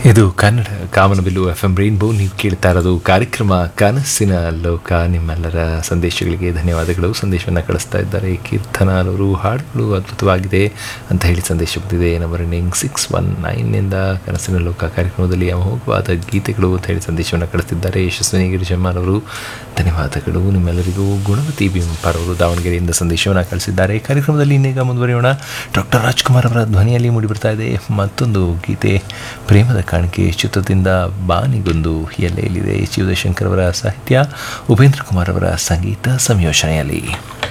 ಇದು ಕನ್ನಡ ಕಾಮನಬಿಲ್ಲು F M rainbow ನೀವು ಕೇಳ್ತಾ ಇರೋದು ಕಾರ್ಯಕ್ರಮ ಕನಸಿನ ಲೋಕ ನಿಮ್ಮೆಲ್ಲರ ಸಂದೇಶಗಳಿಗೆ ಧನ್ಯವಾದಗಳು ಸಂದೇಶವನ್ನು ಕಳಿಸ್ತಾ ಇದ್ದಾರೆ ಕೀರ್ತನ ಅವರು ಹಾಡುಗಳು ಅದ್ಭುತವಾಗಿದೆ ಅಂತ ಹೇಳಿ ಸಂದೇಶ ಬಂದಿದೆ ನಂಬರ್ ಎಂಡಿಂಗ್ ಸಿಕ್ಸ್ ಒನ್ ನೈನ್ನಿಂದ ಕನಸಿನ ಲೋಕ ಕಾರ್ಯಕ್ರಮದಲ್ಲಿ ಅಮೋಘವಾದ ಗೀತೆಗಳು ಅಂತ ಹೇಳಿ ಸಂದೇಶವನ್ನು ಕಳಿಸ್ತಿದ್ದಾರೆ ಯಶಸ್ವಿನಿ ಗಿರಿಜಮ್ಮನ್ ಅವರು ಧನ್ಯವಾದಗಳು ನಿಮ್ಮೆಲ್ಲರಿಗೂ ಗುಣವತಿ ಬಿಂಪಾರ್ ಅವರು ದಾವಣಗೆರೆಯಿಂದ ಸಂದೇಶವನ್ನು ಕಳಿಸಿದ್ದಾರೆ ಕಾರ್ಯಕ್ರಮದಲ್ಲಿ ಇನ್ನೀಗ ಮುಂದುವರಿಯೋಣ ಡಾಕ್ಟರ್ ರಾಜ್ಕುಮಾರ್ ಅವರ ಧ್ವನಿಯಲ್ಲಿ ಮೂಡಿಬರ್ತಾ ಇದೆ ಮತ್ತೊಂದು ಗೀತೆ ಪ್ರೇಮದ ಕಾಣಿಕೆ ಚಿತ್ರದಿಂದ ಬಾನಿಗೊಂದು ಎಲ್ಲೆಯಲ್ಲಿದೆ ಶಿವಶಂಕರ್ ಅವರ ಸಾಹಿತ್ಯ ಉಪೇಂದ್ರ ಕುಮಾರ್ ಅವರ ಸಂಗೀತ ಸಂಯೋಜನೆಯಲ್ಲಿ